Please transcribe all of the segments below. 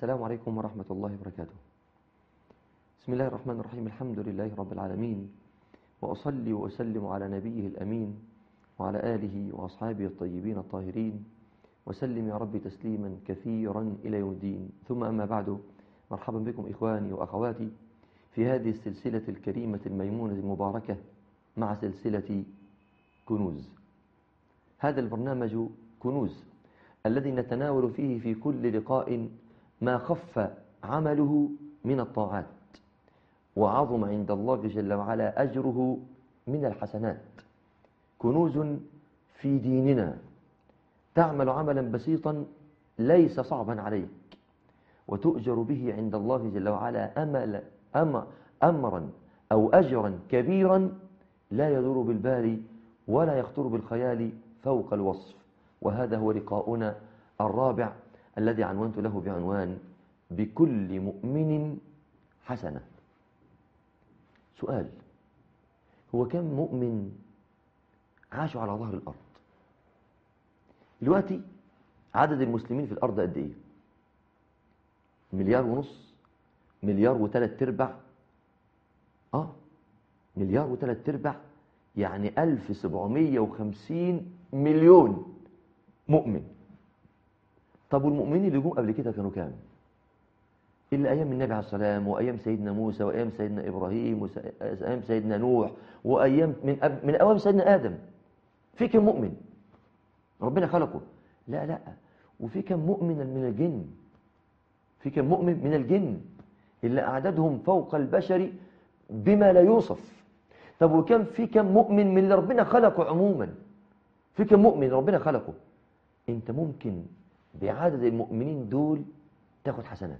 السلام عليكم ورحمة الله وبركاته بسم الله الرحمن الرحيم الحمد لله رب العالمين وأصلي وأسلم على نبيه الأمين وعلى آله وأصحابه الطيبين الطاهرين وسلم يا رب تسليما كثيرا إلى يوم الدين ثم أما بعد مرحبا بكم إخواني وأخواتي في هذه السلسلة الكريمة الميمونة المباركة مع سلسلة كنوز هذا البرنامج كنوز الذي نتناول فيه في كل لقاء ما خف عمله من الطاعات وعظم عند الله جل وعلا أجره من الحسنات كنوز في ديننا تعمل عملا بسيطا ليس صعبا عليك وتؤجر به عند الله جل وعلا أمل أم أمرا أو أجرا كبيرا لا يدور بالبال ولا يخطر بالخيال فوق الوصف وهذا هو لقاؤنا الرابع الذي عنونت له بعنوان بكل مؤمن حسنة سؤال هو كم مؤمن عاشوا على ظهر الأرض دلوقتي عدد المسلمين في الأرض قد إيه مليار ونص مليار وثلاث ارباع اه مليار وثلاث ارباع يعني 1750 مليون مؤمن طب والمؤمنين اللي جم قبل كده كانوا كام إلا أيام النبي عليه السلام وأيام سيدنا موسى وأيام سيدنا إبراهيم وأيام سيدنا نوح وأيام من أب من أيام سيدنا آدم في كم مؤمن ربنا خلقه لا لا وفي كم مؤمن من الجن في كم مؤمن من الجن إلا أعدادهم فوق البشر بما لا يوصف طب وكم في كم مؤمن من اللي ربنا خلقه عموما في كم مؤمن ربنا خلقه انت ممكن بعدد المؤمنين دول تاخد حسنات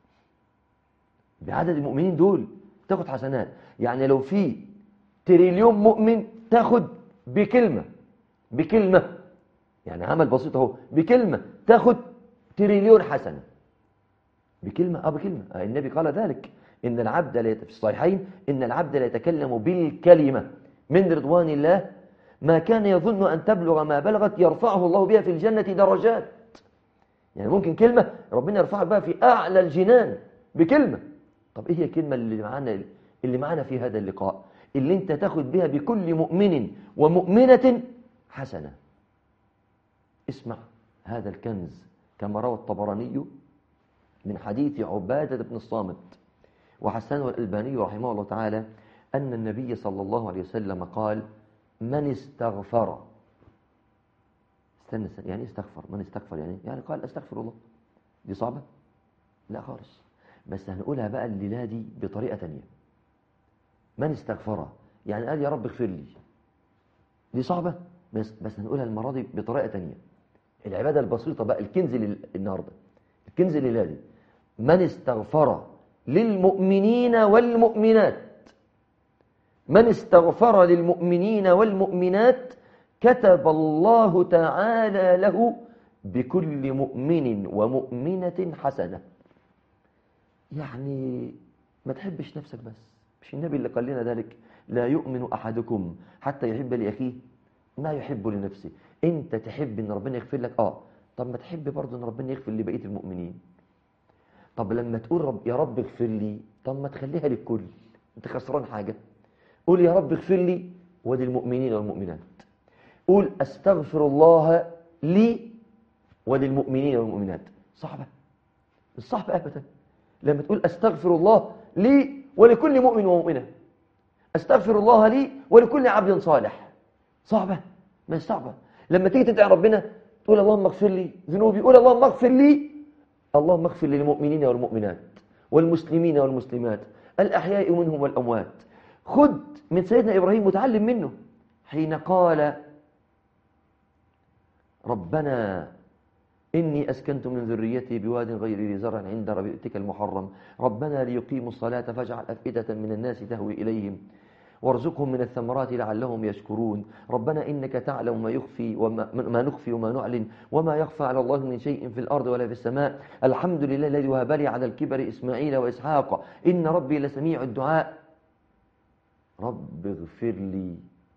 بعدد المؤمنين دول تاخد حسنات يعني لو في تريليون مؤمن تاخد بكلمة بكلمة يعني عمل بسيط اهو بكلمة تاخد تريليون حسنة بكلمة اه بكلمة آه النبي قال ذلك إن العبد لا في الصحيحين إن العبد لا يتكلم بالكلمة من رضوان الله ما كان يظن أن تبلغ ما بلغت يرفعه الله بها في الجنة درجات يعني ممكن كلمة ربنا يرفعك بها في أعلى الجنان بكلمة طب إيه هي الكلمة اللي معانا اللي معانا في هذا اللقاء اللي انت تاخد بها بكل مؤمن ومؤمنة حسنة اسمع هذا الكنز كما روى الطبراني من حديث عبادة بن الصامت وحسنه الألباني رحمه الله تعالى أن النبي صلى الله عليه وسلم قال من استغفر استنى استنى يعني استغفر من استغفر يعني يعني قال استغفر الله دي صعبة لا خالص بس هنقولها بقى الليلة دي بطريقة تانية من استغفر يعني قال يا رب اغفر لي دي صعبة بس, بس هنقولها المرة دي بطريقة تانية العبادة البسيطة بقى الكنز النهاردة الكنز الليلة دي من استغفر للمؤمنين والمؤمنات من استغفر للمؤمنين والمؤمنات كتب الله تعالى له بكل مؤمن ومؤمنة حسنة يعني ما تحبش نفسك بس مش النبي اللي قال لنا ذلك لا يؤمن أحدكم حتى يحب لأخيه ما يحب لنفسه انت تحب ان ربنا يغفر لك اه طب ما تحب برضه ان ربنا يغفر لبقية المؤمنين طب لما تقول رب يا رب اغفر لي طب ما تخليها للكل انت خسران حاجة قول يا رب اغفر لي وللمؤمنين والمؤمنات قول استغفر الله لي وللمؤمنين والمؤمنات صعبة مش صعبة أبدا لما تقول استغفر الله لي ولكل مؤمن ومؤمنة استغفر الله لي ولكل عبد صالح صعبة ما صعبة لما تيجي تدعي ربنا تقول اللهم اغفر لي ذنوبي قول اللهم اغفر لي اللهم اغفر للمؤمنين والمؤمنات والمسلمين والمسلمات الأحياء منهم والأموات خد من سيدنا إبراهيم متعلم منه حين قال ربنا إني أسكنت من ذريتي بواد غير ذي زرع عند ربيتك المحرم ربنا ليقيموا الصلاة فاجعل أفئدة من الناس تهوي إليهم وارزقهم من الثمرات لعلهم يشكرون ربنا إنك تعلم ما يخفي وما ما نخفي وما نعلن وما يخفى على الله من شيء في الأرض ولا في السماء الحمد لله الذي وهب لي على الكبر إسماعيل وإسحاق إن ربي لسميع الدعاء رب اغفر لي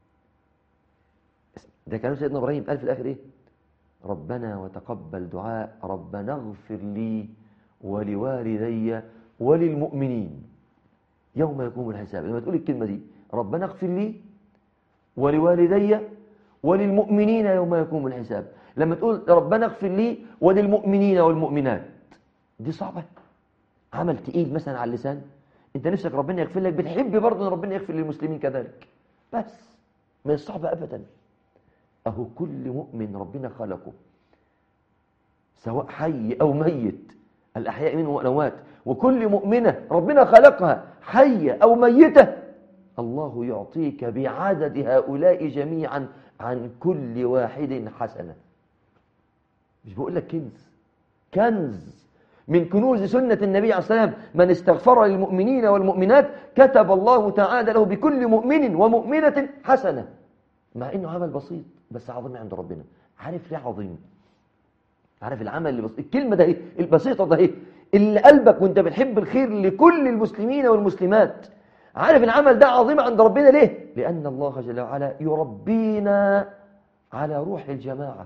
ده كلام سيدنا إبراهيم قال في الآخر إيه ربنا وتقبل دعاء ربنا اغفر لي ولوالدي وللمؤمنين يوم يقوم الحساب لما تقول الكلمة دي ربنا اغفر لي ولوالدي وللمؤمنين يوم يقوم الحساب لما تقول ربنا اغفر لي وللمؤمنين والمؤمنات دي صعبة عمل تقيل مثلا على اللسان انت نفسك ربنا يغفر لك بتحب برضه ان ربنا يغفر للمسلمين كذلك بس ما صعب ابدا اهو كل مؤمن ربنا خلقه سواء حي او ميت الاحياء منهم والاموات وكل مؤمنه ربنا خلقها حيه او ميته الله يعطيك بعدد هؤلاء جميعا عن كل واحد حسنه مش بقول لك كنز كنز من كنوز سنة النبي عليه الصلاة والسلام من استغفر للمؤمنين والمؤمنات كتب الله تعالى له بكل مؤمن ومؤمنة حسنة مع انه عمل بسيط بس عظيم عند ربنا عارف ليه عظيم عارف العمل اللي بسيط الكلمة ده ايه البسيطة ده ايه اللي قلبك وانت بتحب الخير لكل المسلمين والمسلمات عارف العمل ده عظيم عند ربنا ليه لأن الله جل وعلا يربينا على روح الجماعة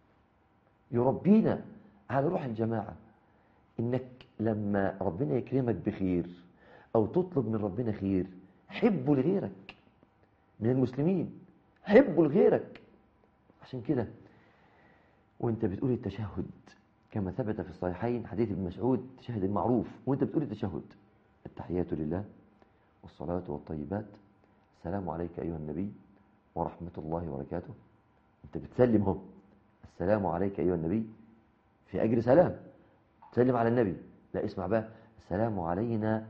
يربينا على روح الجماعة إنك لما ربنا يكرمك بخير أو تطلب من ربنا خير حبه لغيرك من المسلمين حبه لغيرك عشان كده وانت بتقول التشهد كما ثبت في الصحيحين حديث ابن مسعود التشهد المعروف وانت بتقول التشهد التحيات لله والصلاة والطيبات السلام عليك أيها النبي ورحمة الله وبركاته انت بتسلم هو السلام عليك أيها النبي في أجر سلام تسلم على النبي لا اسمع بقى السلام علينا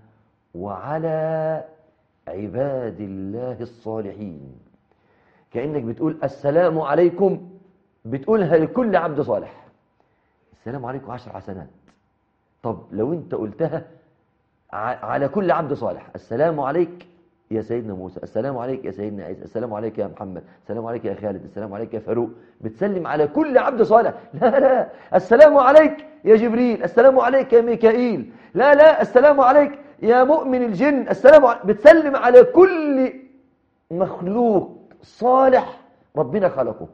وعلى عباد الله الصالحين كأنك بتقول السلام عليكم بتقولها لكل عبد صالح السلام عليكم عشر حسنات طب لو انت قلتها على كل عبد صالح السلام عليك يا سيدنا موسى السلام عليك يا سيدنا عيسى السلام عليك يا محمد السلام عليك يا خالد السلام عليك يا فاروق بتسلم على كل عبد صالح لا لا السلام عليك يا جبريل السلام عليك يا ميكائيل لا لا السلام عليك يا مؤمن الجن السلام عليك بتسلم على كل مخلوق صالح ربنا خلقه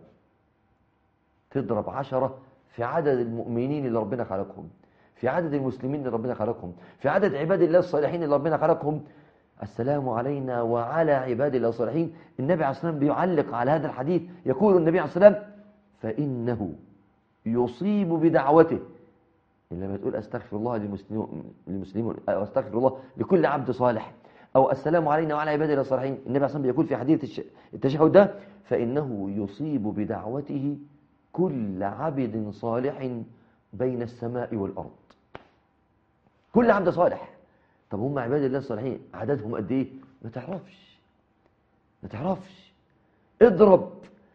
تضرب عشرة في عدد المؤمنين اللي ربنا خلقهم في عدد المسلمين اللي ربنا خلقهم في عدد عباد الله الصالحين اللي ربنا خلقهم السلام علينا وعلى عباد الله الصالحين النبي عليه الصلاة والسلام بيعلق على هذا الحديث يقول النبي عليه الصلاة والسلام فإنه يصيب بدعوته لما تقول أستغفر الله للمسلمين أو أستغفر الله لكل عبد صالح أو السلام علينا وعلى عباد الله الصالحين النبي عليه الصلاة والسلام بيقول في حديث التشهد ده فإنه يصيب بدعوته كل عبد صالح بين السماء والأرض كل عبد صالح طب هم عباد الله الصالحين عددهم قد ايه ما تعرفش ما تعرفش اضرب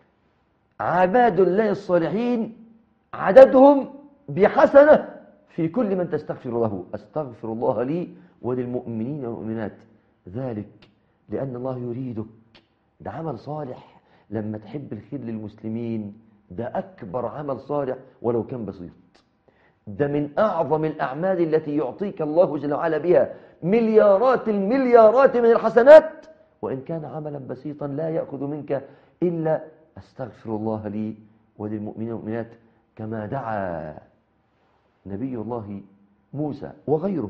عباد الله الصالحين عددهم بحسنة في كل من تستغفر له أستغفر الله لي وللمؤمنين والمؤمنات ذلك لأن الله يريدك ده عمل صالح لما تحب الخير للمسلمين ده أكبر عمل صالح ولو كان بسيط ده من أعظم الأعمال التي يعطيك الله جل وعلا بها مليارات المليارات من الحسنات وإن كان عملا بسيطا لا يأخذ منك إلا أستغفر الله لي وللمؤمنين والمؤمنات كما دعا نبي الله موسى وغيره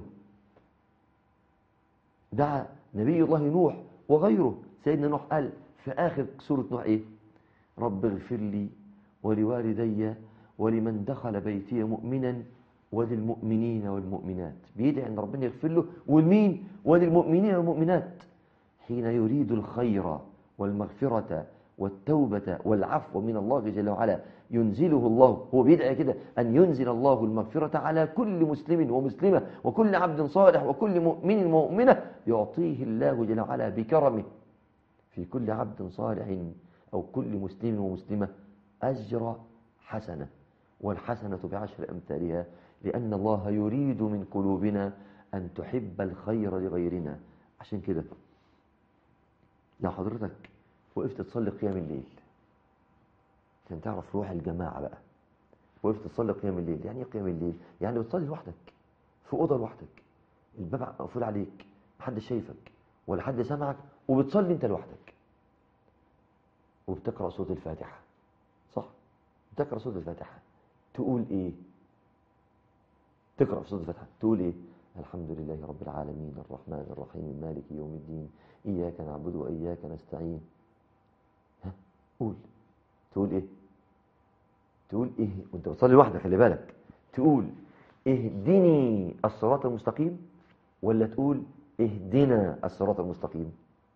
دعا نبي الله نوح وغيره سيدنا نوح قال في آخر سورة نوح إيه رب اغفر لي ولوالدي ولمن دخل بيتي مؤمنا وللمؤمنين والمؤمنات بيدعي ان ربنا يغفر له والمين وللمؤمنين والمؤمنات حين يريد الخير والمغفرة والتوبة والعفو من الله جل وعلا ينزله الله هو بيدعي كده أن ينزل الله المغفرة على كل مسلم ومسلمة وكل عبد صالح وكل مؤمن ومؤمنة يعطيه الله جل وعلا بكرمه في كل عبد صالح أو كل مسلم ومسلمة أجر حسنة والحسنة بعشر أمثالها لأن الله يريد من قلوبنا أن تحب الخير لغيرنا عشان كده لو حضرتك وقفت تصلي قيام الليل عشان تعرف روح الجماعة بقى وقفت تصلي قيام الليل يعني ايه قيام الليل يعني بتصلي لوحدك في أوضة لوحدك الباب مقفول عليك محدش شايفك ولا حد سمعك وبتصلي انت لوحدك وبتقرأ صوت الفاتحة صح بتقرأ صوت الفاتحة تقول ايه تقرأ في سورة الفتحة تقول إيه الحمد لله رب العالمين الرحمن الرحيم مالك يوم الدين إياك نعبد وإياك نستعين ها قول تقول إيه تقول إيه وأنت بتصلي لوحدك خلي بالك تقول اهدني الصراط المستقيم ولا تقول اهدنا الصراط المستقيم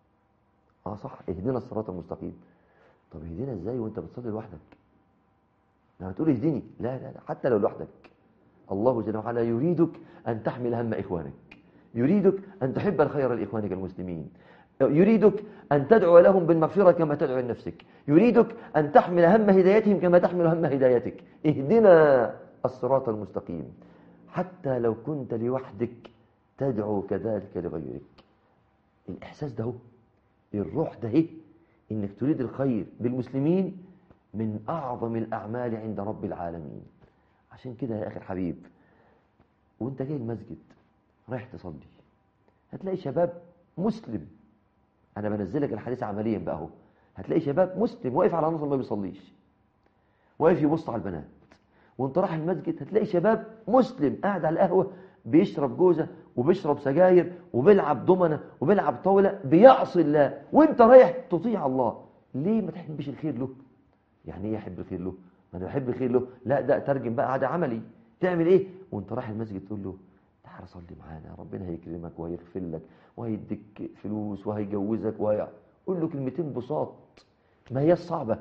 اه صح اهدنا الصراط المستقيم طب اهدنا ازاي وانت بتصلي لوحدك لما تقول اهدني لا لا لا حتى لو لوحدك الله جل وعلا يريدك أن تحمل هم إخوانك يريدك أن تحب الخير لإخوانك المسلمين يريدك أن تدعو لهم بالمغفرة كما تدعو لنفسك يريدك أن تحمل هم هدايتهم كما تحمل هم هدايتك اهدنا الصراط المستقيم حتى لو كنت لوحدك تدعو كذلك لغيرك الإحساس ده هو الروح ده هي إنك تريد الخير بالمسلمين من أعظم الأعمال عند رب العالمين عشان كده يا أخي الحبيب وانت جاي المسجد رايح تصلي هتلاقي شباب مسلم أنا بنزلك الحديث عمليا بقى اهو هتلاقي شباب مسلم واقف على نصر ما بيصليش واقف يبص على البنات وانت رايح المسجد هتلاقي شباب مسلم قاعد على القهوة بيشرب جوزة وبيشرب سجاير وبيلعب ضمنة وبيلعب طاولة بيعصي الله وانت رايح تطيع الله ليه ما تحبش الخير له يعني ايه يحب الخير له ما انا بحب الخير له لا ده ترجم بقى عادة عملي تعمل ايه وانت رايح المسجد تقول له تعالى صلي معانا ربنا هيكرمك وهيغفر لك وهيديك فلوس وهيجوزك وهي قول له كلمتين بساط ما هي الصعبة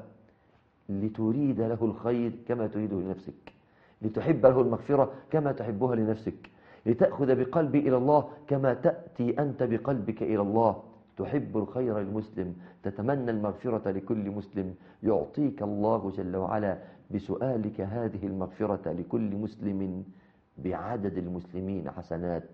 لتريد له الخير كما تريده لنفسك لتحب له المغفرة كما تحبها لنفسك لتأخذ بقلبي إلى الله كما تأتي أنت بقلبك إلى الله تحب الخير للمسلم تتمنى المغفرة لكل مسلم يعطيك الله جل وعلا بسؤالك هذه المغفرة لكل مسلم بعدد المسلمين حسنات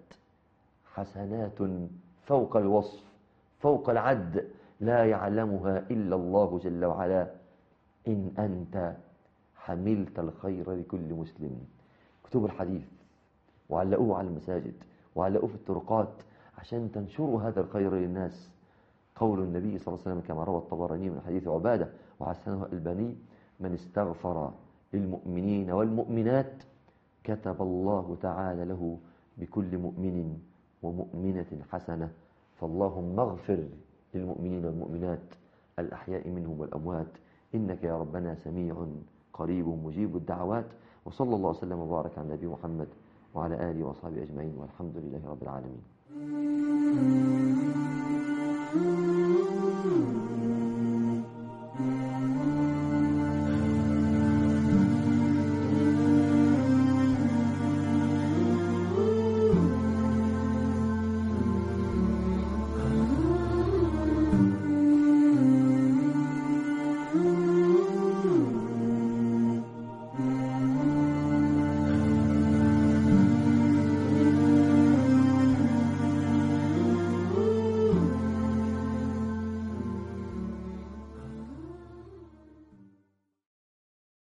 حسنات فوق الوصف فوق العد لا يعلمها إلا الله جل وعلا إن أنت حملت الخير لكل مسلم اكتبوا الحديث وعلقوه على المساجد وعلقوه في الطرقات عشان تنشروا هذا الخير للناس قول النبي صلى الله عليه وسلم كما روى الطبراني من حديث عبادة وحسنه البني من استغفر للمؤمنين والمؤمنات كتب الله تعالى له بكل مؤمن ومؤمنة حسنة فاللهم اغفر للمؤمنين والمؤمنات الأحياء منهم والأموات إنك يا ربنا سميع قريب مجيب الدعوات وصلى الله وسلم وبارك على النبي محمد وعلى آله وصحبه أجمعين والحمد لله رب العالمين